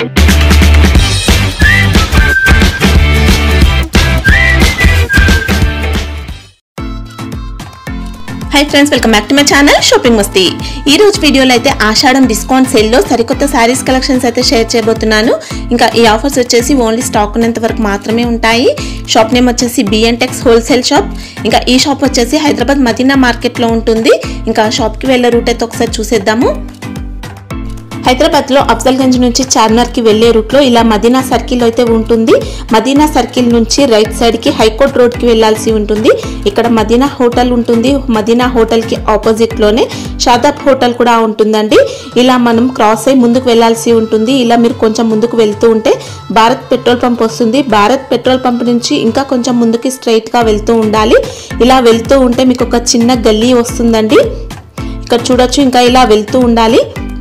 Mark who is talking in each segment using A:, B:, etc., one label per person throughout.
A: High friends welcome back to my channel shopping Masti ఈ రోజు వీడియోలో అయితే ఆషాఢం డిస్కౌంట్ సేల్లో సరికొత్త శారీస్ కలెక్షన్స్ అయితే షేర్ చేయబోతున్నాను ఇంకా ఈ ఆఫర్స్ వచ్చేసి ఓన్లీ స్టాక్ ఉన్నంత వరకు మాత్రమే ఉంటాయి షాప్ నేమ్ వచ్చేసి బిఎన్ టెక్స్ హోల్సేల్ షాప్ ఇంకా ఈ షాప్ వచ్చేసి హైదరాబాద్ మదీనా మార్కెట్లో ఉంటుంది ఇంకా షాప్కి వెళ్ళే రూట్ అయితే ఒకసారి చూసేద్దాము హైదరాబాద్లో అఫ్జల్గంజ్ నుంచి చార్మినార్కి వెళ్లే రూట్లో ఇలా మదీనా సర్కిల్ అయితే ఉంటుంది మదీనా సర్కిల్ నుంచి రైట్ సైడ్కి హైకోర్ట్ రోడ్కి వెళ్లాల్సి ఉంటుంది ఇక్కడ మదీనా హోటల్ ఉంటుంది మదీనా హోటల్కి ఆపోజిట్లోనే షాదాబ్ హోటల్ కూడా ఉంటుందండి ఇలా మనం క్రాస్ అయి ముందుకు వెళ్లాల్సి ఉంటుంది ఇలా మీరు కొంచెం ముందుకు వెళ్తూ ఉంటే భారత్ పెట్రోల్ పంప్ వస్తుంది భారత్ పెట్రోల్ పంప్ నుంచి ఇంకా కొంచెం ముందుకి స్ట్రైట్గా వెళ్తూ ఉండాలి ఇలా వెళ్తూ ఉంటే మీకు ఒక చిన్న గల్లీ వస్తుందండి ఇక్కడ చూడొచ్చు ఇంకా ఇలా వెళ్తూ ఉండాలి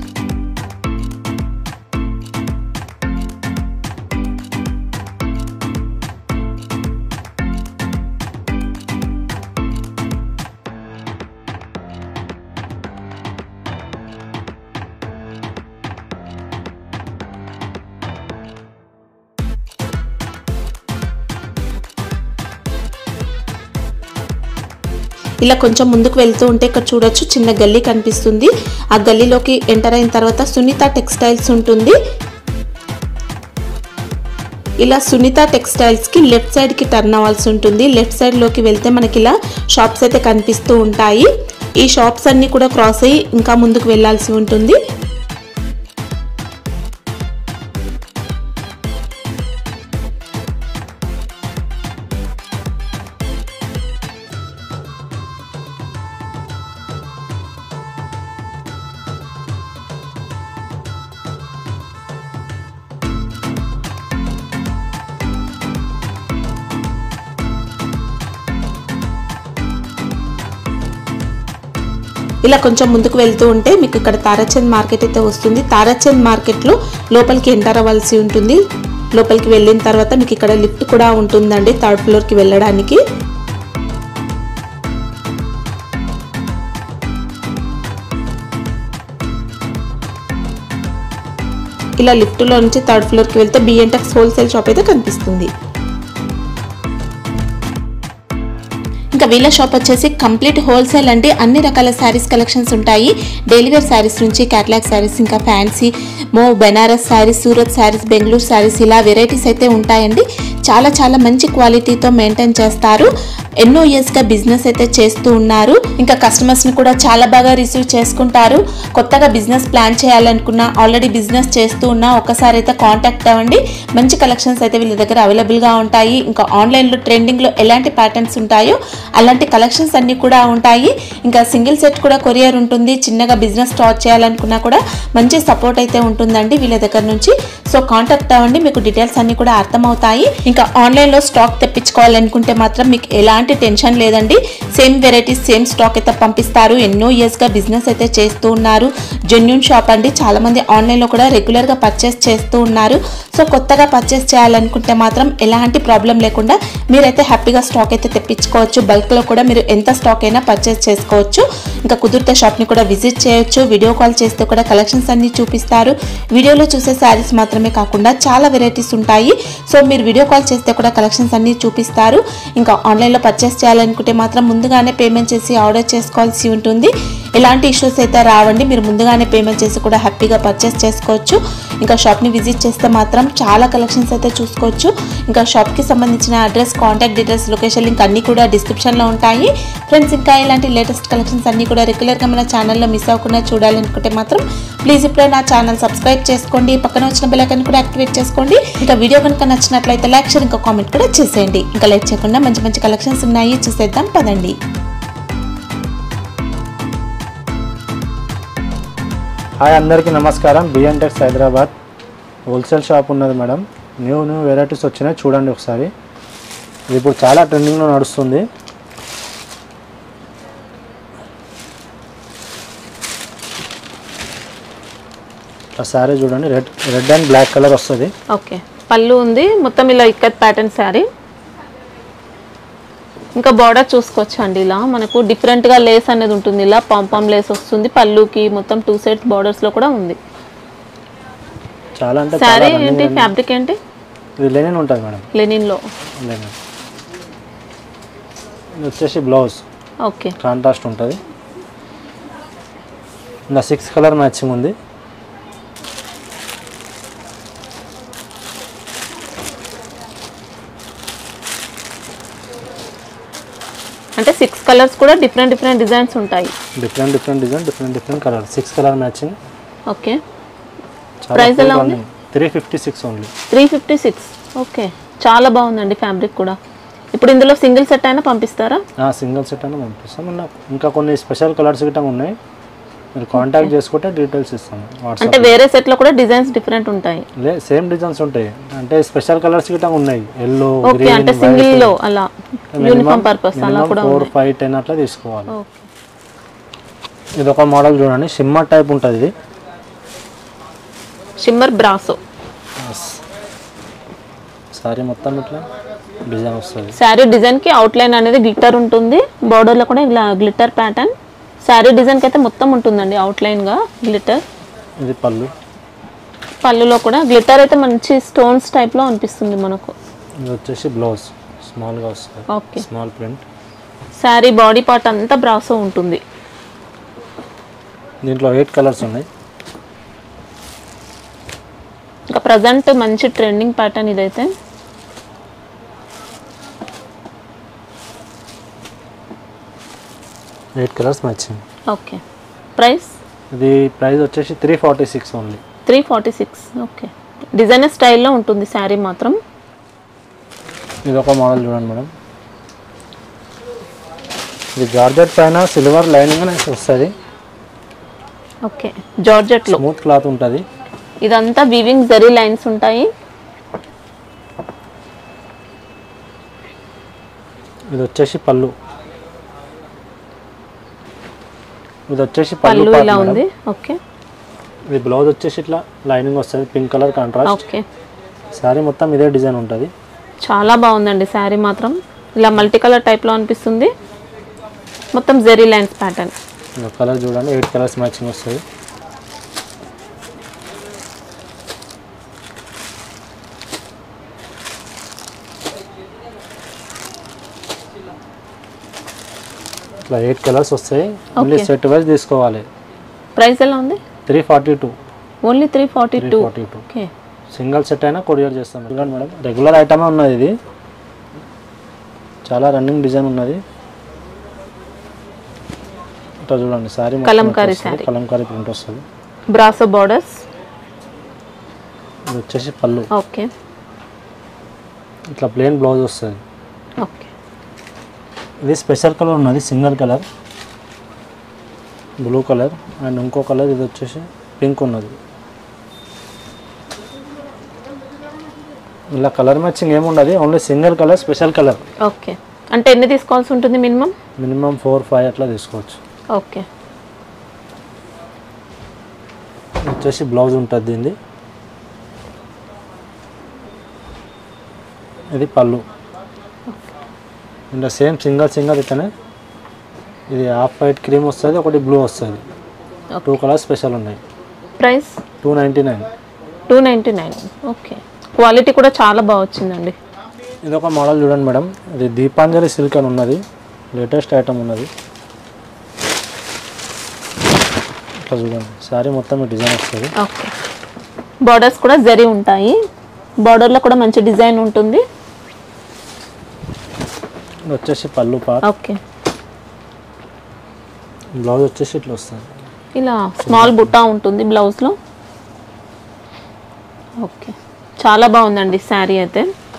A: ఇలా కొంచెం ముందుకు వెళ్తూ ఉంటే ఇక్కడ చూడొచ్చు చిన్న గల్లీ కనిపిస్తుంది ఆ గల్లీలోకి ఎంటర్ అయిన తర్వాత సునీత టెక్స్టైల్స్ ఉంటుంది ఇలా సునీత టెక్స్టైల్స్కి లెఫ్ట్ సైడ్కి టర్న్ అవ్వాల్సి ఉంటుంది లెఫ్ట్ సైడ్లోకి వెళ్తే మనకి ఇలా షాప్స్ అయితే కనిపిస్తూ ఉంటాయి ఈ షాప్స్ అన్నీ కూడా క్రాస్ అయ్యి ఇంకా ముందుకు వెళ్ళాల్సి ఉంటుంది ఇలా కొంచెం ముందుకు వెళ్తూ ఉంటే మీకు ఇక్కడ తారాచంద్ మార్కెట్ అయితే వస్తుంది తారాచంద్ మార్కెట్లో లోపలికి ఎంటర్ అవ్వాల్సి ఉంటుంది లోపలికి వెళ్ళిన తర్వాత మీకు ఇక్కడ లిఫ్ట్ కూడా ఉంటుందండి థర్డ్ ఫ్లోర్కి వెళ్ళడానికి ఇలా లిఫ్ట్లో నుంచి థర్డ్ ఫ్లోర్కి వెళ్తే బిఎన్టెక్స్ హోల్సేల్ షాప్ అయితే కనిపిస్తుంది ఇంకా వీళ్ళ షాప్ వచ్చేసి కంప్లీట్ హోల్సేల్ అండి అన్ని రకాల శారీస్ కలెక్షన్స్ ఉంటాయి డైలీ వేర్ శారీస్ నుంచి క్యాట్లాగ్ శారీస్ ఇంకా ఫ్యాన్సీ మో బెనారస్ శారీస్ సూరత్ శారీస్ బెంగళూరు శారీస్ ఇలా వెరైటీస్ అయితే ఉంటాయండి చాలా చాలా మంచి క్వాలిటీతో మెయింటైన్ చేస్తారు ఎన్నో ఇయర్స్గా బిజినెస్ అయితే చేస్తూ ఉన్నారు ఇంకా కస్టమర్స్ని కూడా చాలా బాగా రిసీవ్ చేసుకుంటారు కొత్తగా బిజినెస్ ప్లాన్ చేయాలనుకున్నా ఆల్రెడీ బిజినెస్ చేస్తూ ఉన్నా ఒకసారి అయితే కాంటాక్ట్ అవ్వండి మంచి కలెక్షన్స్ అయితే వీళ్ళ దగ్గర అవైలబుల్గా ఉంటాయి ఇంకా ఆన్లైన్లో ట్రెండింగ్లో ఎలాంటి ప్యాటర్న్స్ ఉంటాయో అలాంటి కలెక్షన్స్ అన్నీ కూడా ఉంటాయి ఇంకా సింగిల్ సెట్ కూడా కొరియర్ ఉంటుంది చిన్నగా బిజినెస్ స్టార్ట్ చేయాలనుకున్నా కూడా మంచి సపోర్ట్ అయితే ఉంటుందండి వీళ్ళ దగ్గర నుంచి సో కాంటాక్ట్ అవ్వండి మీకు డీటెయిల్స్ అన్నీ కూడా అర్థమవుతాయి ఇంకా ఆన్లైన్లో స్టాక్ తెప్పించుకోవాలనుకుంటే మాత్రం మీకు ఎలాంటి టెన్షన్ లేదండి సేమ్ వెరైటీస్ సేమ్ స్టాక్ అయితే పంపిస్తారు ఎన్నో ఇయర్స్గా బిజినెస్ అయితే చేస్తూ ఉన్నారు జెన్యున్ షాప్ అండి చాలామంది ఆన్లైన్లో కూడా రెగ్యులర్గా పర్చేస్ చేస్తూ ఉన్నారు సో కొత్తగా పర్చేస్ చేయాలనుకుంటే మాత్రం ఎలాంటి ప్రాబ్లం లేకుండా మీరైతే హ్యాపీగా స్టాక్ అయితే తెప్పించుకోవచ్చు బల్క్లో కూడా మీరు ఎంత స్టాక్ అయినా పర్చేస్ చేసుకోవచ్చు ఇంకా కుదిరితే షాప్ని కూడా విజిట్ చేయొచ్చు వీడియో కాల్ చేస్తే కూడా కలెక్షన్స్ అన్ని చూపిస్తారు వీడియోలో చూసే శారీస్ మాత్రమే కాకుండా చాలా వెరైటీస్ ఉంటాయి సో మీరు వీడియో కాల్ చేస్తే కూడా కలెక్షన్స్ అన్ని చూపిస్తారు ఇంకా ఆన్లైన్లో పర్చేస్ చేయాలనుకుంటే మాత్రం ముందుగానే పేమెంట్ చేసి ఆర్డర్ చేసుకోవాల్సి ఉంటుంది ఎలాంటి ఇష్యూస్ అయితే రావండి మీరు ముందుగానే పేమెంట్ చేసి కూడా హ్యాపీగా పర్చేస్ చేసుకోవచ్చు ఇంకా షాప్ని విజిట్ చేస్తే మాత్రం చాలా కలెక్షన్స్ అయితే చూసుకోవచ్చు ఇంకా షాప్కి సంబంధించిన address contact details location link అన్నీ కూడా డిస్క్రిప్షన్లో ఉంటాయి ఫ్రెండ్స్ ఇంకా ఇలాంటి లేటెస్ట్ కలెక్షన్స్ అన్నీ కూడా రెగ్యులర్గా మన ఛానల్లో మిస్ అవ్వకుండా చూడాలనుకుంటే మాత్రం ప్లీజ్ ఇప్పుడే నా ఛానల్ సబ్స్క్రైబ్ చేసుకోండి పక్కన వచ్చిన బెల్లైకన్ కూడా యాక్టివేట్ చేసుకోండి ఇంకా వీడియో కనుక నచ్చినట్లయితే లైక్ షేర్ ఇంకా కామెంట్ కూడా చేసేయండి ఇంకా లైక్ చేయకుండా మంచి మంచి కలెక్షన్స్ ఉన్నాయి చూసేద్దాం పదండి
B: హాయ్ అందరికీ నమస్కారం BN Tex Hyderabad wholesale shop ఉన్నది మేడం న్యూ న్యూ వెరైటీస్ వచ్చినాయి చూడండి ఒకసారి ఇది ఇప్పుడు చాలా ట్రెండింగ్లో నడుస్తుంది ఆ శారీ చూడండి red red and black colour వస్తుంది
A: ఓకే పళ్ళు ఉంది మొత్తం ఇలా ఇక్కత్ ప్యాటర్న్ శారీ ఇంకా బార్డర్ చూసుకోవచ్చు అండి ఇలా మనకు డిఫరెంట్గా లేస్ అనేది ఉంటుంది ఇలా పాంపాం లేస్ వస్తుంది పళ్ళుకి మొత్తం టూ సెట్స్ బార్డర్స్లో కూడా ఉంది
B: చాలా అంటే
A: శారీ
B: చాలా
A: ఏంటి ఫ్యాబ్రిక్ ఏంటి
B: ఇది లెనిన్ ఉంటుంది మేడం
A: లెనిన్లో
B: లెనిన్ ఇది వచ్చేసి బ్లౌజ్
A: ఓకే
B: కాంట్రాస్ట్ ఉంటుంది ఇలా సిక్స్ కలర్ మ్యాచింగ్ ఉంది
A: అంటే సిక్స్ కలర్స్ కూడా డిఫరెంట్ డిఫరెంట్ డిజైన్స్ ఉంటాయి
B: different different design different different colour six colour matching
A: okay Price ఎలా ఉంది?
B: Three fifty six only
A: three fifty six okay చాలా బాగుందండి ఫ్యాబ్రిక్ కూడా ఇప్పుడు ఇందులో సింగిల్ సెట్ అయినా పంపిస్తారా
B: సింగిల్ సెట్ అని పంపిస్తాం ఇంకా ఇంకా కొన్ని స్పెషల్ కలర్స్ గిట్ట ఉన్నాయి మీరు కాంటాక్ట్ చేసుకుంటే డీటెయిల్స్ ఇస్తాం
A: అంటే
B: వాట్సాప్
A: వేరే సెట్లో కూడా డిజైన్స్ డిఫరెంట్ ఉంటాయి
B: లే సేమ్ డిజైన్స్ ఉంటాయి అంటే స్పెషల్ కలర్స్ గిట్ట ఉన్నాయి ఎల్లో
A: ఓకే అంటే సింగిల్ లో అలా యూనిఫామ్ పర్పస్ అలా కూడా
B: ఫోర్
A: ఉన్నాయి
B: ఫైవ్ టెన్ అట్లా తీసుకోవాలి
A: ఓకే
B: ఇది ఒక మోడల్ చూడండి షిమ్మర్ టైప్ ఉంటుంది ఇది
A: షిమ్మర్ బ్రాసో
B: సారీ మొత్తం ఇట్లా డిజైన్ వస్తుంది
A: శారీ డిజైన్ కి అవుట్ లైన్ అనేది గ్లిటర్ ఉంటుంది బార్డర్ లో కూడా ఇలా గ్లిటర్ ప్యాటర్న్ శారీ డిజైన్ కి అయితే మొత్తం ఉంటుందండి అవుట్ లైన్ గా గ్లిటర్
B: ఇది పళ్ళు
A: పళ్ళులో కూడా గ్లిటర్ అయితే మంచి స్టోన్స్ టైప్ లో అనిపిస్తుంది మనకు
B: ఇది వచ్చేసి బ్లౌజ్ స్మాల్గా వస్తుంది
A: okay
B: small print
A: saree body part అంతా బ్రాసో ఉంటుంది
B: దీంట్లో ఎయిట్ కలర్స్ ఉన్నాయి
A: ఇంకా ప్రజెంట్ మంచి ట్రెండింగ్ ప్యాటర్న్ ఇదైతే
B: eight colours matching
A: okay price
B: ఇది ప్రైస్ వచ్చేసి three forty six only
A: three forty six okay designer స్టైల్లో ఉంటుంది శారీ మాత్రం
B: ఇది ఒక మోడల్ చూడండి మేడం ఇది జార్జెట్ పైన సిల్వర్ లైనింగ్ అనేసి వస్తుంది
A: ఓకే జార్జెట్లో
B: స్మూత్ క్లాత్ ఉంటుంది
A: ఇదంతా వీవింగ్ జరీ లైన్స్ ఉంటాయి
B: ఇది వచ్చేసి పళ్ళు ఇది వచ్చేసి పళ్ళు
A: పళ్ళు
B: part
A: ఇలా
B: మేడం.
A: ఉంది ఓకే
B: ఇది బ్లౌజ్ వచ్చేసి ఇట్లా లైనింగ్ వస్తుంది pink colour contrast
A: okay
B: saree మొత్తం ఇదే డిజైన్ ఉంటుంది
A: చాలా బాగుందండి శారీ మాత్రం ఇలా మల్టీ కలర్ టైప్లో అనిపిస్తుంది మొత్తం జెరీ లైన్స్ ప్యాటర్న్
B: కలర్ చూడండి ఎయిట్ కలర్స్ మ్యాచింగ్ వస్తుంది ఇట్లా ఎయిట్ కలర్స్ వస్తాయి ఓన్లీ
A: Okay.
B: సెట్ వైజ్ తీసుకోవాలి
A: ప్రైస్ ఎలా ఉంది
B: three forty two
A: only three forty
B: three
A: two
B: forty two
A: okay
B: single set అయినా కొరియర్ చేస్తాం చూడండి మేడం రెగ్యులర్ ఐటమే ఉన్నది ఇది చాలా రన్నింగ్ డిజైన్ ఉన్నది ఇట్లా చూడండి సారీ
A: కలంకారీ saree.
B: కలంకారీ ప్రింట్ వస్తుంది
A: బ్రాసో బార్డర్స్
B: ఇది వచ్చేసి పళ్ళు
A: ఓకే
B: ఇట్లా ప్లెయిన్ బ్లౌజ్ వస్తుంది
A: ఓకే
B: ఇది స్పెషల్ కలర్ ఉన్నది single colour blue colour and ఇంకో కలర్ ఇది వచ్చేసి పింక్ ఉన్నది ఇలా కలర్ మ్యాచింగ్ ఏముండదు only single colour special colour
A: okay అంటే ఎన్ని తీసుకోవాల్సి ఉంటుంది మినిమం
B: మినిమం ఫోర్ ఫైవ్ అట్లా తీసుకోవచ్చు
A: ఓకే
B: ఇది వచ్చేసి బ్లౌజ్ ఉంటుంది దీనిది ఇది పళ్ళు ఇంకా సేమ్ సింగల్ సింగల్ ఇతనే ఇది హాఫ్ వైట్ క్రీమ్ వస్తుంది ఒకటి బ్లూ వస్తుంది టూ కలర్స్ స్పెషల్ ఉన్నాయి
A: price
B: two ninety nine
A: two ninety nine okay quality కూడా చాలా బాగా వచ్చిందండి
B: ఇది ఒక మోడల్ చూడండి మేడం ఇది దీపాంజలి సిల్క్ అని ఉన్నది లేటెస్ట్ ఐటమ్ ఉన్నది ఇట్లా చూడండి శారీ మొత్తం ఈ డిజైన్ వస్తుంది
A: ఓకే బార్డర్స్ కూడా జరీ ఉంటాయి బార్డర్లో కూడా మంచి డిజైన్ ఉంటుంది
B: ఇది వచ్చేసి పళ్ళు పార్ట్
A: ఓకే
B: బ్లౌజ్ వచ్చేసి ఇట్లా వస్తుంది
A: ఇలా స్మాల్ బుట్టా ఉంటుంది బ్లౌజ్లో ఓకే చాలా బాగుందండి శారీ అయితే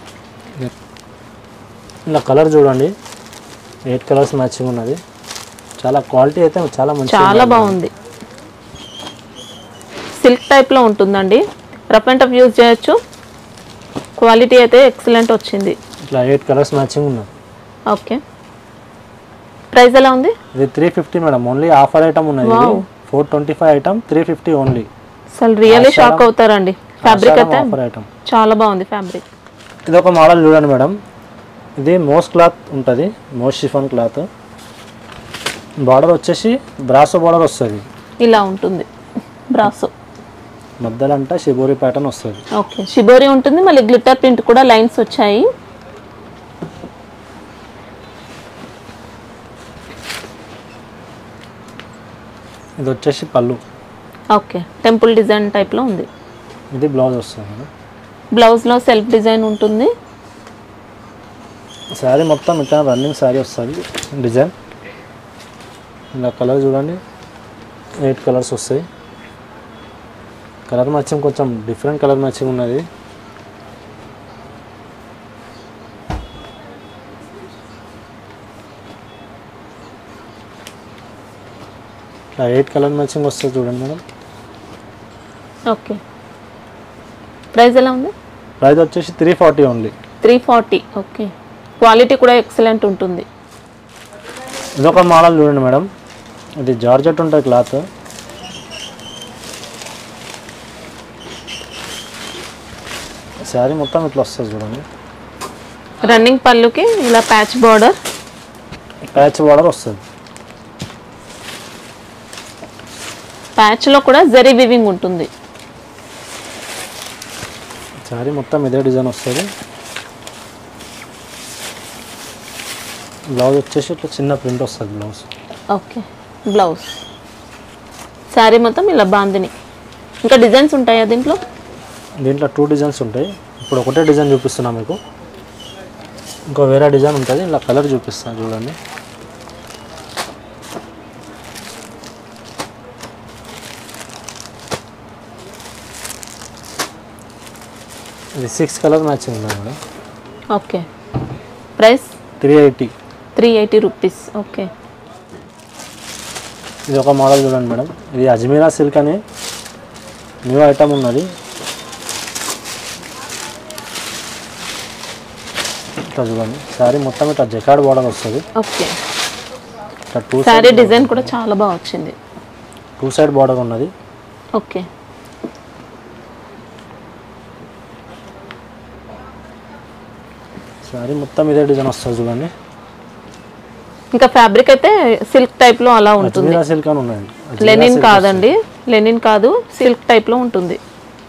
B: ఇలా కలర్ చూడండి ఎయిట్ కలర్స్ మ్యాచింగ్ ఉన్నది చాలా క్వాలిటీ అయితే చాలా మంచి
A: చాలా బాగుంది సిల్క్ టైప్లో ఉంటుందండి రఫ్ అండ్ టఫ్ యూజ్ చేయొచ్చు క్వాలిటీ అయితే ఎక్సలెంట్ వచ్చింది
B: ఇట్లా ఎయిట్ కలర్స్ మ్యాచింగ్ ఉన్నది
A: ఓకే ప్రైస్ ఎలా ఉంది
B: ఇది three fifty madam only offer item ఉన్నది
A: Wow.
B: Four twenty five item three fifty only
A: అసలు రియల్లీ షాక్ అవుతారండి ఫ్యాబ్రిక్ అయితే
B: ఆఫర్ ఐటమ్
A: చాలా బాగుంది ఫ్యాబ్రిక్
B: ఇది ఒక మోడల్ చూడండి మేడం ఇది మోస్ క్లాత్ ఉంటుంది మోస్ షిఫాన్ క్లాత్ బార్డర్ వచ్చేసి బ్రాసో బార్డర్ వస్తుంది
A: ఇలా ఉంటుంది బ్రాసో
B: మధ్యలో అంటే షిబోరి ప్యాటర్న్ వస్తుంది
A: ఓకే షిబోరి ఉంటుంది మళ్ళీ గ్లిటర్ ప్రింట్ కూడా లైన్స్ వచ్చాయి
B: ఇది వచ్చేసి పళ్ళు
A: ఓకే టెంపుల్ డిజైన్ టైప్లో ఉంది
B: ఇది బ్లౌజ్ వస్తుంది మేడం
A: బ్లౌజ్లో సెల్ఫ్ డిజైన్ ఉంటుంది
B: శారీ మొత్తం ఇట్లా రన్నింగ్ శారీ వస్తుంది డిజైన్ ఇలా కలర్ చూడండి ఎయిట్ కలర్స్ వస్తాయి కలర్ మ్యాచింగ్ కొంచెం డిఫరెంట్ కలర్ మ్యాచింగ్ ఉన్నది ఇట్లా ఎయిట్ కలర్ మ్యాచింగ్ వస్తుంది చూడండి మేడం
A: ఓకే ప్రైస్ ఎలా ఉంది
B: ప్రైస్ వచ్చేసి three forty only
A: three forty okay quality కూడా ఎక్సలెంట్ ఉంటుంది
B: ఇదొక మోడల్ చూడండి మేడం ఇది జార్జెట్ ఉంటుంది క్లాత్ శారీ మొత్తం ఇట్లా వస్తుంది చూడండి
A: రన్నింగ్ పళ్ళుకి ఇలా ప్యాచ్ బార్డర్
B: ప్యాచ్ బార్డర్ వస్తుంది
A: ప్యాచ్లో కూడా జరీ వివింగ్ ఉంటుంది
B: శారీ మొత్తం ఇదే డిజైన్ వస్తుంది బ్లౌజ్ వచ్చేసి ఇట్లా చిన్న ప్రింట్ వస్తుంది బ్లౌజ్
A: ఓకే బ్లౌజ్ శారీ మొత్తం ఇలా బాందిని ఇంకా డిజైన్స్ ఉంటాయా దీంట్లో
B: దీంట్లో టూ డిజైన్స్ ఉంటాయి ఇప్పుడు ఒకటే డిజైన్ చూపిస్తున్నా మీకు ఇంకో వేరే డిజైన్ ఉంటుంది ఇలా కలర్ చూపిస్తాను చూడండి ఇది సిక్స్ కలర్ మ్యాచింగ్ ఉంది madam
A: okay price
B: three eighty
A: three eighty rupees okay
B: ఇది ఒక మోడల్ చూడండి మేడం ఇది అజ్మీరా సిల్క్ అని న్యూ ఐటమ్ ఉన్నది ఇట్లా చూడండి శారీ మొత్తం ఇట్లా జకాడ్ బోర్డర్ వస్తుంది
A: ఓకే
B: ఇట్లా టూ
A: శారీ డిజైన్ కూడా చాలా బాగా వచ్చింది
B: టూ సైడ్ బోర్డర్ ఉన్నది
A: ఓకే
B: శారీ మొత్తం ఇదే డిజైన్ వస్తుంది చూడండి
A: ఇంకా ఫ్యాబ్రిక్ అయితే సిల్క్ టైప్లో అలా ఉంటుంది
B: అజ్మీరా సిల్క్ అని ఉన్నది అజ్మీరా
A: లెనిన్
B: silk
A: కాదండి లెనిన్ కాదు సిల్క్ టైప్లో ఉంటుంది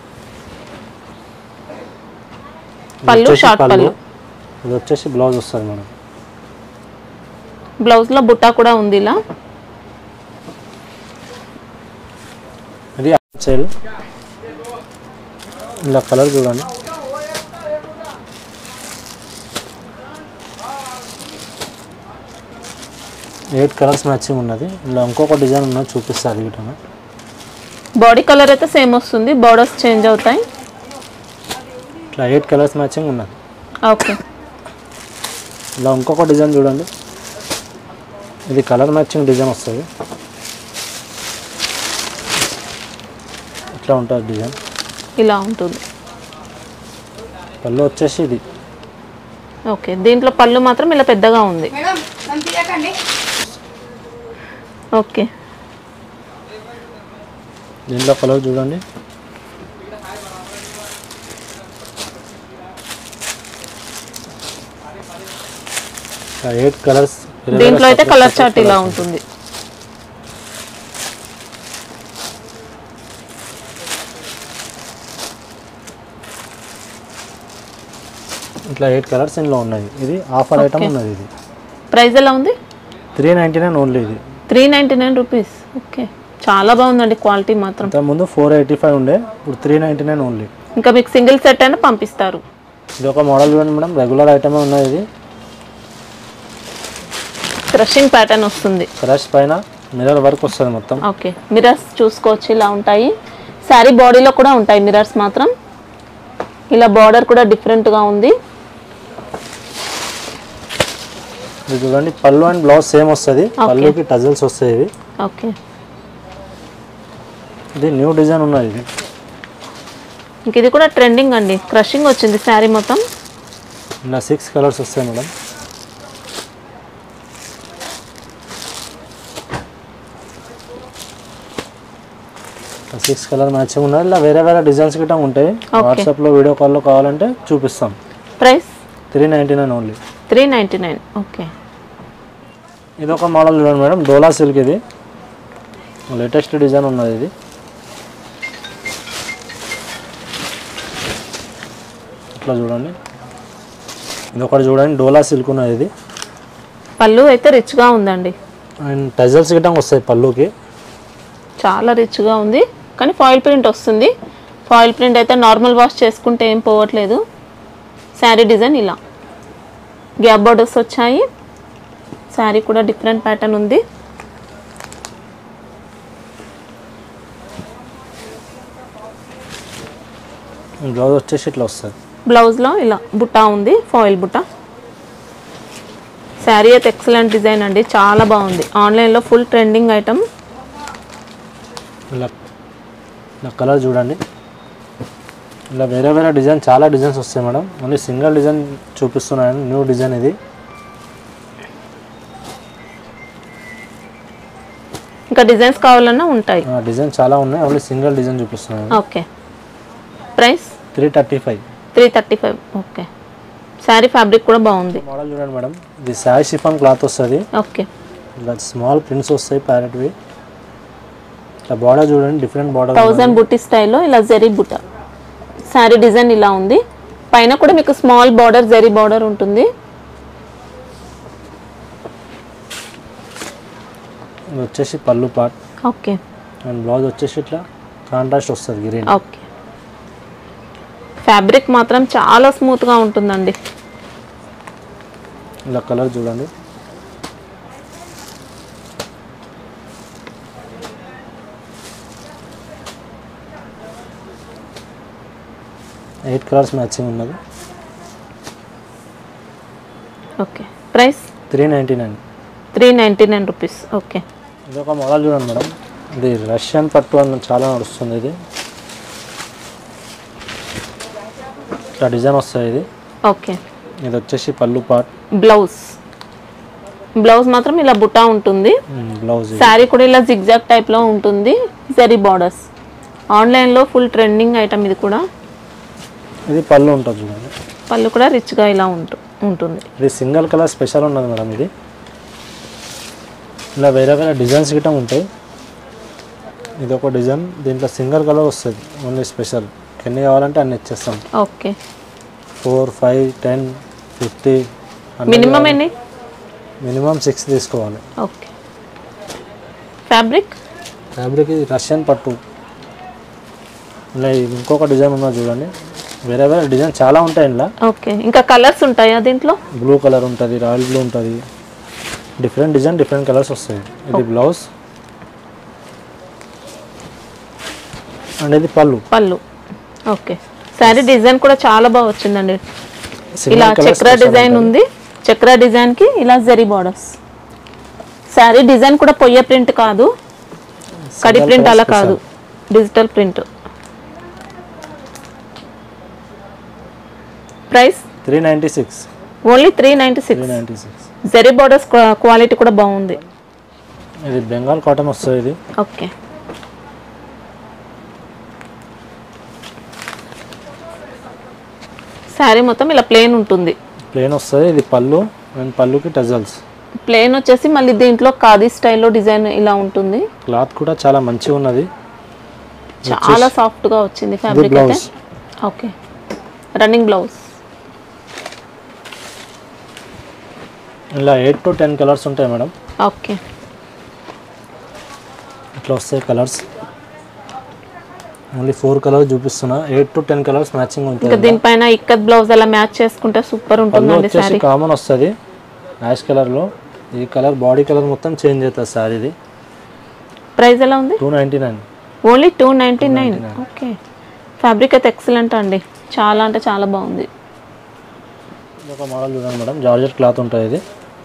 B: ఇది
A: పళ్ళు
B: వచ్చేసి
A: షార్ట్ పళ్ళు
B: ఇది వచ్చేసి బ్లౌజ్ వస్తుంది మేడం
A: బ్లౌజ్లో బుట్టా కూడా ఉంది ఇలా
B: ఇది సైడ్ ఇలా కలర్ చూడండి ఎయిట్ కలర్స్ మ్యాచింగ్ ఉన్నది ఇలా ఇంకొక డిజైన్ ఉన్నది చూపిస్తారు వీటిని
A: బాడీ కలర్ అయితే సేమ్ వస్తుంది బార్డర్స్ చేంజ్ అవుతాయి
B: ఇట్లా ఎయిట్ కలర్స్ మ్యాచింగ్ ఉన్నది
A: ఓకే
B: ఇలా ఇంకొక డిజైన్ చూడండి ఇది కలర్ మ్యాచింగ్ డిజైన్ వస్తుంది ఇట్లా ఉంటుంది డిజైన్
A: ఇలా ఉంటుంది
B: పళ్ళు వచ్చేసి ఇది
A: ఓకే దీంట్లో పళ్ళు మాత్రం ఇలా పెద్దగా ఉంది
C: మేడం నన్ను తీయకండి
A: ఓకే
B: దీంట్లో కలర్ చూడండి ఎయిట్ కలర్స్
A: దీంట్లో అయితే కలర్ చార్ట్ ఇలా ఉంటుంది
B: ఇట్లా ఎయిట్ కలర్స్ ఇందులో ఉన్నాయి ఇది ఆఫర్ ఐటమ్ ఉన్నది ఇది
A: ప్రైస్ ఎలా ఉంది
B: త్రీ నైంటీ నైన్ ఓన్లీ ఇది
A: three ninety nine rupees okay చాలా బాగుందండి క్వాలిటీ మాత్రం
B: ఇంతకుముందు ఫోర్ ఎయిటీ ఫైవ్ ఉండే ఇప్పుడు త్రీ నైంటీ నైన్ ఓన్లీ
A: ఇంకా మీకు సింగిల్ సెట్ అయినా పంపిస్తారు
B: ఇది ఒక మోడల్ చూడండి మేడం రెగ్యులర్ ఐటమే ఉన్నది ఇది
A: క్రషింగ్ ప్యాటర్న్ వస్తుంది
B: క్రష్ పైన మిర్రర్ వర్క్ వస్తుంది మొత్తం
A: ఓకే మిరర్స్ చూసుకోవచ్చు ఇలా ఉంటాయి శారీ బాడీలో కూడా ఉంటాయి మిరర్స్ మాత్రం ఇలా బార్డర్ కూడా డిఫరెంట్గా ఉంది
B: ఇది చూడండి పళ్ళు అండ్ బ్లౌజ్ సేమ్ వస్తుంది పళ్ళుకి టజల్స్ వస్తాయి ఇవి
A: ఓకే
B: ఇది న్యూ డిజైన్ ఉన్నది ఇది
A: ఇంక ఇది కూడా ట్రెండింగ్ అండి క్రషింగ్ వచ్చింది శారీ మొత్తం
B: ఇలా సిక్స్ కలర్స్ వస్తాయి మేడం సిక్స్ కలర్ మ్యాచింగ్ ఉన్నది ఇలా వేరే వేరే డిజైన్స్ గిట్ట ఉంటాయి వాట్సాప్లో వీడియో కాల్లో కావాలంటే చూపిస్తాం
A: price
B: three ninety nine only
A: three ninety nine okay
B: ఇది ఒక మోడల్ చూడండి మేడం డోలా సిల్క్ ఇది లేటెస్ట్ డిజైన్ ఉన్నది ఇది ఇట్లా చూడండి ఇది ఒకటి చూడండి డోలా సిల్క్ ఉన్నది ఇది
A: పళ్ళు అయితే రిచ్గా ఉందండి
B: అండ్ టజల్స్ గిట్టం వస్తాయి పళ్ళుకి
A: చాలా రిచ్గా ఉంది కానీ ఫాయిల్ ప్రింట్ వస్తుంది ఫాయిల్ ప్రింట్ అయితే నార్మల్ వాష్ చేసుకుంటే ఏం పోవట్లేదు శారీ డిజైన్ ఇలా గ్యాప్ బోర్డర్స్ వచ్చాయి శారీ కూడా డిఫరెంట్ ప్యాటర్న్ ఉంది
B: బ్లౌజ్ వచ్చేసి ఇట్లా వస్తుంది
A: బ్లౌజ్లో ఇలా బుట్ట ఉంది ఫాయిల్ బుట్ట శారీ అయితే ఎక్సలెంట్ డిజైన్ అండి చాలా బాగుంది ఆన్లైన్లో ఫుల్ ట్రెండింగ్ ఐటమ్
B: ఇలా ఇలా కలర్ చూడండి ఇలా వేరే వేరే డిజైన్ చాలా డిజైన్స్ వస్తాయి మేడం ఓన్లీ సింగిల్ డిజైన్ చూపిస్తున్నాను న్యూ డిజైన్ ఇది
A: ఇంకా డిజైన్స్ కావాలన్నా ఉంటాయి
B: ఆ, డిజైన్ చాలా ఉన్నాయి ఓన్లీ సింగిల్ డిజైన్ చూపిస్తున్నాను
A: okay price
B: three thirty five
A: three thirty five okay saree fabric కూడా బాగుంది
B: మోడల్ చూడండి మేడం ఇది శారీ షిఫాన్ క్లాత్ వస్తుంది
A: ఓకే
B: ఇలా స్మాల్ ప్రింట్స్ వస్తాయి ప్యారెట్వి ఇట్లా బార్డర్ చూడండి డిఫరెంట్ బార్డర్
A: థౌజండ్ బుట్టి స్టైల్లో ఇలా జరీ బుట్ట శారీ డిజైన్ ఇలా ఉంది పైన కూడా మీకు స్మాల్ బార్డర్ జరీ బార్డర్ ఉంటుంది
B: ఇది వచ్చేసి పళ్ళు పార్ట్
A: ఓకే
B: అండ్ బ్లౌజ్ వచ్చేసి ఇట్లా కాంట్రాస్ట్ వస్తుంది గ్రీన్
A: ఓకే ఫ్యాబ్రిక్ మాత్రం చాలా స్మూత్గా ఉంటుందండి
B: ఇలా కలర్ చూడండి ఎయిట్ కలర్స్ మ్యాచింగ్ ఉన్నది
A: okay price
B: three ninety nine
A: three ninety nine rupees okay
B: ఇది ఒక మోడల్ చూడండి మేడం ఇది రష్యన్ పట్టు అని చాలా నడుస్తుంది ఇది ఇట్లా డిజైన్ వస్తుంది ఇది
A: ఓకే
B: ఇది వచ్చేసి పళ్ళు పార్ట్
A: బ్లౌజ్ బ్లౌజ్ మాత్రం ఇలా బుటా ఉంటుంది
B: బ్లౌజ్ ఇది.
A: శారీ కూడా ఇలా జిగ్జాగ్ టైప్లో ఉంటుంది జరీ బార్డర్స్ ఆన్లైన్లో ఫుల్ ట్రెండింగ్ ఐటమ్ ఇది కూడా
B: ఇది పళ్ళు ఉంటుంది చూడండి
A: పళ్ళు కూడా రిచ్గా ఇలా ఉంటు ఉంటుంది
B: ఇది సింగిల్ కలర్ స్పెషల్ ఉన్నది మేడం ఇది ఇలా వేరే వేరే డిజైన్స్ గిట్ట ఉంటాయి ఇది ఒక డిజైన్ దీంట్లో సింగిల్ కలర్ వస్తుంది ఓన్లీ స్పెషల్ ఎన్ని కావాలంటే అన్ని ఇచ్చేస్తాం
A: okay
B: four five ten fifty
A: minimum ఎన్ని
B: మినిమం సిక్స్ తీసుకోవాలి
A: ఓకే ఫ్యాబ్రిక్
B: ఫ్యాబ్రిక్ ఇది రష్యన్ పట్టు ఇలా ఇది ఇంకొక డిజైన్ ఉన్నది చూడండి వేరే వేరే డిజైన్ చాలా ఉంటాయి ఇలా
A: ఓకే ఇంకా కలర్స్ ఉంటాయా దీంట్లో
B: బ్లూ కలర్ ఉంటుంది రాయల్ బ్లూ ఉంటుంది డిఫరెంట్ డిజైన్ డిఫరెంట్ కలర్స్ వస్తాయి ఇది బ్లౌజ్ అండ్ ఇది పళ్ళు
A: పళ్ళు ఓకే శారీ డిజైన్ కూడా చాలా బాగా వచ్చిందండి
B: Single
A: ఇలా
B: colour
A: చక్ర
B: special
A: డిజైన్
B: ఉంటుంది.
A: ఉంది చక్ర డిజైన్ కి ఇలా జరీ బార్డర్స్ శారీ డిజైన్ కూడా పొయ్య ప్రింట్ కాదు కడి
B: Single
A: ప్రింట్
B: colour
A: అలా
B: special.
A: కాదు digital print price
B: three ninety six
A: only three ninety
B: three
A: six
B: ninety six
A: zari borders quality కూడా బాగుంది
B: ఇది బెంగాల్ కాటన్ వస్తుంది ఇది
A: ఓకే శారీ మొత్తం ఇలా ప్లేన్ ఉంటుంది
B: ప్లేన్ వస్తుంది ఇది పళ్ళు అండ్ పళ్ళుకి టజల్స్
A: ప్లేన్ వచ్చేసి మళ్ళీ దీంట్లో ఖాదీ స్టైల్లో డిజైన్ ఇలా ఉంటుంది
B: క్లాత్ కూడా చాలా మంచిగా ఉన్నది
A: చాలా సాఫ్ట్ గా వచ్చింది
B: ఇది
A: ఫ్యాబ్రిక్ అయితే
B: బ్లౌజ్
A: ఓకే రన్నింగ్ బ్లౌజ్
B: ఇలా ఎయిట్ టు టెన్ కలర్స్ ఉంటాయి మేడం
A: ఓకే
B: ఇట్లా వస్తాయి కలర్స్ ఓన్లీ ఫోర్ కలర్స్ చూపిస్తున్నా eight to ten colours matching
A: ఇంకా
B: ఉంటుంది
A: దీనిపైన ఇక్కత్ బ్లౌజ్ అలా మ్యాచ్ చేసుకుంటే సూపర్
B: పళ్ళు
A: ఉంటుందండి
B: వచ్చేసి
A: శారీ
B: కామన్ వస్తుంది యాష్ కలర్లో ఈ కలర్ బాడీ కలర్ మొత్తం చేంజ్ అవుతుంది శారీది
A: ప్రైస్ ఎలా ఉంది
B: two ninety nine
A: only two ninety nine okay fabric అయితే ఎక్సలెంట్ అండి చాలా అంటే చాలా బాగుంది
B: ఇది ఒక మోడల్ చూడండి మేడం జార్జెట్ క్లాత్ ఉంటుంది ఇది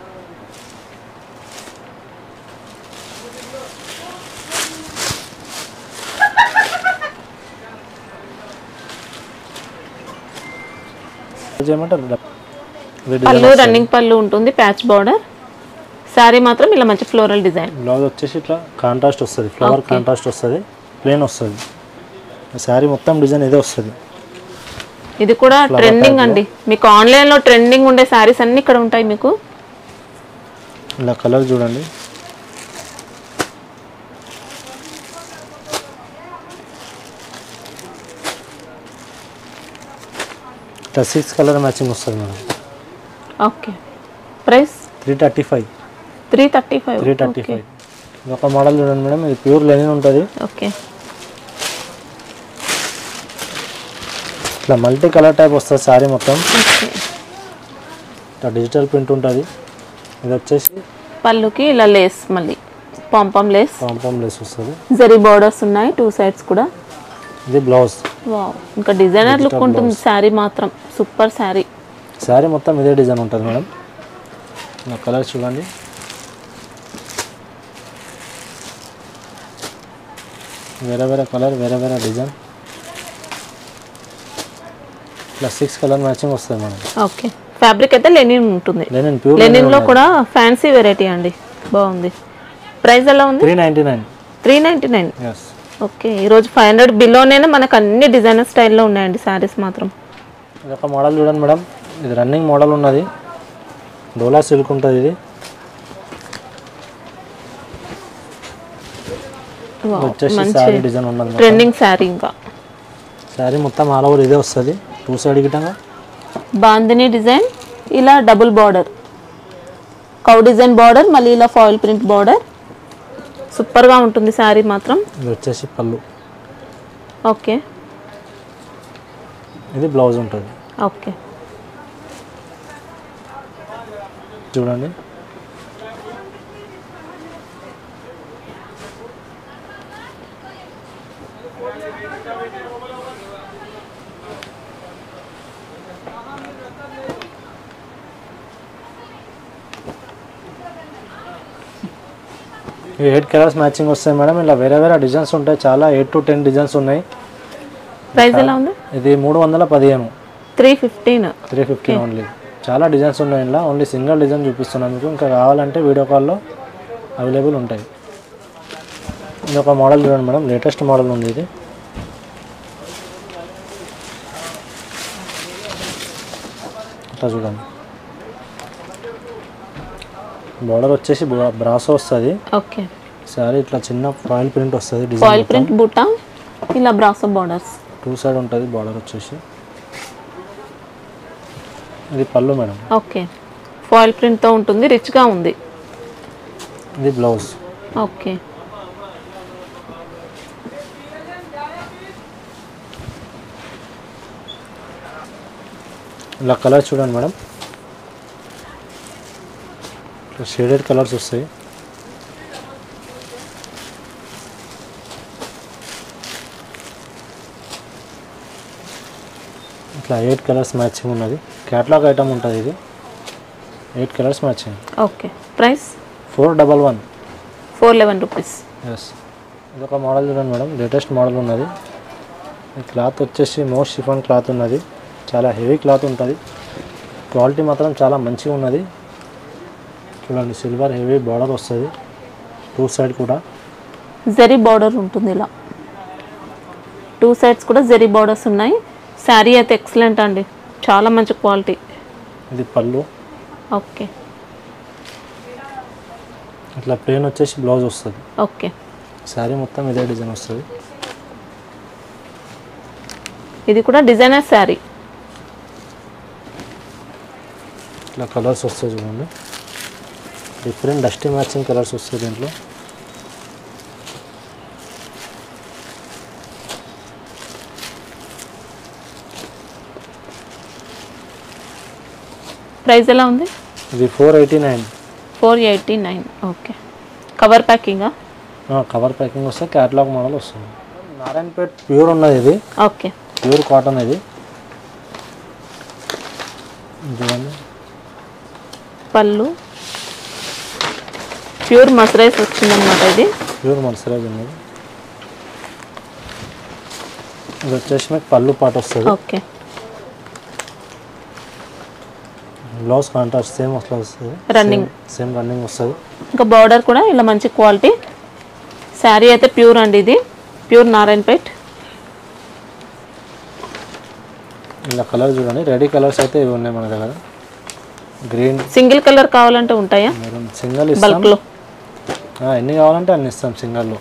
B: చేయమంటారు ఇది
A: పళ్ళు
B: డిజైన్
A: రన్నింగ్ పళ్ళు ఉంటుంది ప్యాచ్ బార్డర్ శారీ మాత్రం ఇలా మంచి ఫ్లోరల్ డిజైన్
B: బ్లౌజ్ వచ్చేసి ఇట్లా కాంట్రాస్ట్ వస్తుంది ఫ్లవర్ కాంట్రాస్ట్ వస్తుంది ప్లేన్ వస్తుంది శారీ మొత్తం డిజైన్ ఇదే వస్తుంది
A: ఇది కూడా ట్రెండింగ్ అండి మీకు ఆన్లైన్లో ట్రెండింగ్ ఉండే శారీస్ అన్ని ఇక్కడ ఉంటాయి మీకు
B: ఇలా కలర్ చూడండి ఇట్లా సిక్స్ కలర్ మ్యాచింగ్ వస్తుంది madam
A: okay price
B: three thirty five
A: three thirty five
B: three thirty five ఇది ఒక మోడల్ చూడండి మేడం ఇది ప్యూర్ లెనిన్ ఉంటుంది
A: ఓకే
B: ఇట్లా మల్టీ కలర్ టైప్ వస్తుంది శారీ మొత్తం
A: ఓకే
B: ఇట్లా డిజిటల్ ప్రింట్ ఉంటుంది ఇది వచ్చేసి
A: పళ్ళుకి ఇలా లేస్ మళ్ళీ పాంపం లేస్
B: పాంపాం లెస్ వస్తుంది
A: జరీ బార్డర్స్ ఉన్నాయి టూ సైడ్స్ కూడా
B: ఇది బ్లౌజ్
A: వావ్ ఇంకా డిజైనర్ లుక్ ఉంటుంది శారీ మాత్రం సూపర్ శారీ
B: శారీ మొత్తం ఇదే డిజైన్ ఉంటుంది మేడం నా కలర్ చూడండి వేరే వేరే కలర్ వేరే వేరే డిజైన్ ఇట్లా సిక్స్ కలర్ మ్యాచింగ్ వస్తుంది మేడం
A: ఓకే ఫ్యాబ్రిక్ అయితే లెనిన్ ఉంటుంది
B: లెనిన్ ప్యూర్
A: లెనిన్ లో కూడా ఫ్యాన్సీ వెరైటీ అండి బాగుంది ప్రైస్ ఎలా ఉంది
B: three ninety nine
A: three ninety nine
B: yes
A: okay ఈరోజు ఫైవ్ హండ్రెడ్ బిలోనే మనకు అన్ని డిజైనర్ స్టైల్లో ఉన్నాయండి శారీస్ మాత్రం
B: ఇది ఒక మోడల్ చూడండి మేడం ఇది రన్నింగ్ మోడల్ ఉన్నది డోలా సిల్క్ ఉంటుంది ఇది ఇది వచ్చేసి శారీ డిజైన్ ఉన్నది మేడం.
A: ట్రెండింగ్ శారీ ఇంకా
B: శారీ మొత్తం ఆల్ ఓవర్ ఇదే వస్తుంది టూ సైడ్ గిట్టంగా
A: బాందిని డిజైన్ ఇలా డబుల్ బార్డర్ కౌ డిజైన్ బార్డర్ మళ్ళీ ఇలా ఫాయిల్ ప్రింట్ బార్డర్ సూపర్గా ఉంటుంది శారీ మాత్రం
B: ఇది వచ్చేసి పళ్ళు
A: ఓకే
B: ఇది బ్లౌజ్ ఉంటుంది
A: ఓకే
B: చూడండి ఈ ఎయిట్ కలర్స్ మ్యాచింగ్ వస్తాయి మేడం ఇలా వేరే వేరే డిజైన్స్ ఉంటాయి చాలా ఎయిట్ టు టెన్ డిజైన్స్ ఉన్నాయి
A: ప్రైస్ ఎలా ఉంది
B: ఇది మూడు వందల పదిహేను
A: three fifteen
B: three fifteen only చాలా డిజైన్స్ ఉన్నాయి ఇలా ఓన్లీ సింగిల్ డిజైన్ చూపిస్తున్నాను మీకు ఇంకా కావాలంటే వీడియో కాల్లో అవైలబుల్ ఉంటాయి ఇది ఒక మోడల్ చూడండి మేడం లేటెస్ట్ మోడల్ ఉంది ఇది ఇట్లా చూడండి బోర్డర్ వచ్చేసి బ్రా- బ్రాసో వస్తుంది
A: ఓకే
B: సారీ ఇట్లా చిన్న ఫాయిల్ ప్రింట్ వస్తుంది
A: ఫాయిల్
B: డిజైన్
A: ప్రింట్ బుట్ట ఇలా బ్రాసో బార్డర్స్
B: టూ సైడ్ ఉంటుంది బార్డర్ వచ్చేసి ఇది పళ్ళు మేడం
A: ఓకే ఫాయిల్ ప్రింట్తో ఉంటుంది రిచ్గా ఉంది
B: ఇది బ్లౌజ్
A: ఓకే
B: ఇలా కలర్ చూడండి మేడం ఇట్లా షేడెడ్ కలర్స్ వస్తాయి ఇట్లా ఎయిట్ కలర్స్ మ్యాచింగ్ ఉన్నది క్యాట్లాగ్ ఐటమ్ ఉంటుంది ఇది eight colours matching
A: okay price
B: four double one
A: four eleven rupees
B: yes ఇది ఒక మోడల్ చూడండి మేడం లేటెస్ట్ మోడల్ ఉన్నది ఈ క్లాత్ వచ్చేసి మోస్ట్ షిఫాన్ క్లాత్ ఉన్నది చాలా హెవీ క్లాత్ ఉంటుంది క్వాలిటీ మాత్రం చాలా మంచిగా ఉన్నది చూడండి సిల్వర్ హెవీ బార్డర్ వస్తుంది టూ సైడ్ కూడా
A: జరీ బార్డర్ ఉంటుంది ఇలా టూ సైడ్స్ కూడా జరీ బార్డర్స్ ఉన్నాయి శారీ అయితే ఎక్సలెంట్ అండి చాలా మంచి క్వాలిటీ
B: ఇది పళ్ళు
A: ఓకే
B: ఇట్లా ప్లేన్ వచ్చేసి బ్లౌజ్ వస్తుంది
A: ఓకే
B: శారీ మొత్తం ఇదే డిజైన్ వస్తుంది
A: ఇది కూడా డిజైనర్ శారీ
B: ఇట్లా కలర్స్ వస్తాయి చూడండి డిఫరెంట్ డస్టీ మ్యాచింగ్ కలర్స్ వస్తాయి దీంట్లో
A: ప్రైస్ ఎలా ఉంది
B: ఇది four eighty nine
A: four eighty nine okay cover ప్యాకింగా
B: కవర్ ప్యాకింగ్ వస్తే క్యాటలాగ్ మోడల్ వస్తుంది నారాయణపేట్ ప్యూర్ ఉన్నది ఇది
A: ఓకే
B: ప్యూర్ కాటన్ ఇది చూడండి
A: పళ్ళు ప్యూర్ మసరైజ్ వచ్చిందనమాట ఇది
B: ప్యూర్ మర్సరైజ్ ఉన్నది ఇది వచ్చేసి మీకు పళ్ళు పాట వస్తుంది
A: ఓకే
B: బ్లౌజ్ కాంట్రాస్ట్ సేమ్ అట్లా వస్తుంది
A: రన్నింగ్
B: సేమ్ రన్నింగ్ వస్తుంది
A: ఇంకా బార్డర్ కూడా ఇలా మంచి క్వాలిటీ శారీ అయితే ప్యూర్ అండి ఇది ప్యూర్ నారాయణపేట్
B: ఇలా కలర్ చూడండి రెడీ కలర్స్ అయితే ఇవి ఉన్నాయి మన దగ్గర గ్రీన్
A: సింగిల్ కలర్ కావాలంటే ఉంటాయా
B: మెరూన్ సింగల్ ఇస్తాం
A: బల్క్లో
B: ఆ, ఎన్ని కావాలంటే అన్ని ఇస్తాం సింగల్లో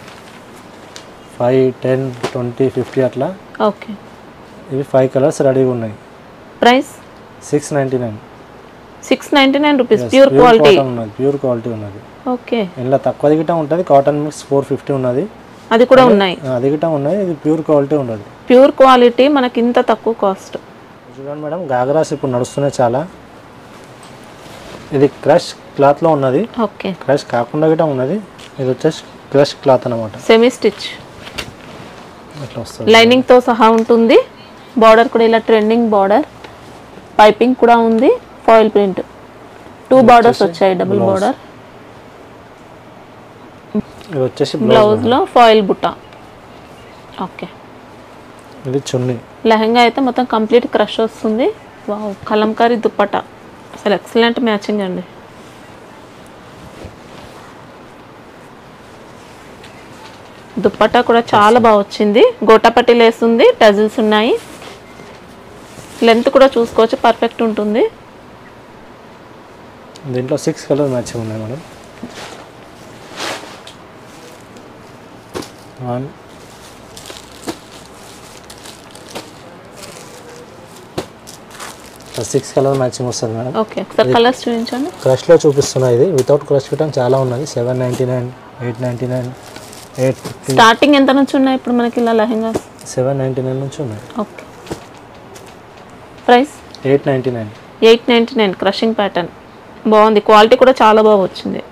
B: ఫైవ్ టెన్ ట్వంటీ ఫిఫ్టీ అట్లా
A: ఓకే
B: ఇవి ఫైవ్ కలర్స్ రెడీగా ఉన్నాయి
A: price
B: six ninety nine
A: six ninety nine rupees pure quality
B: cotton ఉన్నది ప్యూర్ క్వాలిటీ ఉన్నది
A: ఓకే
B: ఇందులో తక్కువ గిట్ట ఉంటుంది కాటన్ మిక్స్ ఫోర్ ఫిఫ్టీ ఉన్నది
A: అది కూడా ఉన్నాయి
B: ఆ, అది గిట్ట ఉన్నది ఇది ప్యూర్ క్వాలిటీ ఉన్నది
A: ప్యూర్ క్వాలిటీ మనకి ఇంత తక్కువ కాస్ట్
B: చూడండి మేడం గాగరాస్ ఇప్పుడు నడుస్తున్నాయి చాలా ఇది క్రష్ క్లాత్లో ఉన్నది
A: ఓకే
B: క్రష్ కాకుండా గిట్ట ఉన్నది ఇది వచ్చేసి క్రష్ క్లాత్ అనమాట
A: సెమీ స్టిచ్
B: అట్లా వస్తుంది
A: లైనింగ్ తో సహా ఉంటుంది బార్డర్ కూడా ఇలా ట్రెండింగ్ బార్డర్ పైపింగ్ కూడా ఉంది ఫాయిల్ ప్రింట్ టూ బార్డర్స్ వచ్చాయి డబుల్ బార్డర్
B: ఇది వచ్చేసి బ్లౌజ్
A: బ్లౌజ్ లో ఫాయిల్ బుట్ట ఓకే
B: ఇది చున్నీ
A: లెహంగా అయితే మొత్తం కంప్లీట్ క్రష్ వస్తుంది వావ్ కలంకారీ దుప్పట అసలు ఎక్సలెంట్ మ్యాచింగ్ అండి దుప్పట్టా కూడా చాలా బాగా వచ్చింది గోటాపట్టి లేస్తుంది టజిల్స్ ఉన్నాయి లెంత్ కూడా చూసుకోవచ్చు పర్ఫెక్ట్ ఉంటుంది
B: దీంట్లో సిక్స్ కలర్ మ్యాచింగ్ ఉన్నాయి madam one six colour matching వస్తుంది మేడం
A: ఓకే ఒకసారి కలర్స్ చూపించండి
B: క్రష్లో చూపిస్తున్నా ఇది వితౌట్ క్రష్ గిటం చాలా ఉన్నది seven ninety nine eight ninety nine eight fifty
A: starting ఎంత నుంచి ఉన్నాయి ఇప్పుడు మనకి ఇలా లెహంగా
B: సెవెన్ నైంటీ నైన్ నుంచి ఉన్నాయి
A: okay price
B: eight ninety nine
A: eight ninety nine crushing pattern బాగుంది క్వాలిటీ కూడా చాలా బాగా వచ్చింది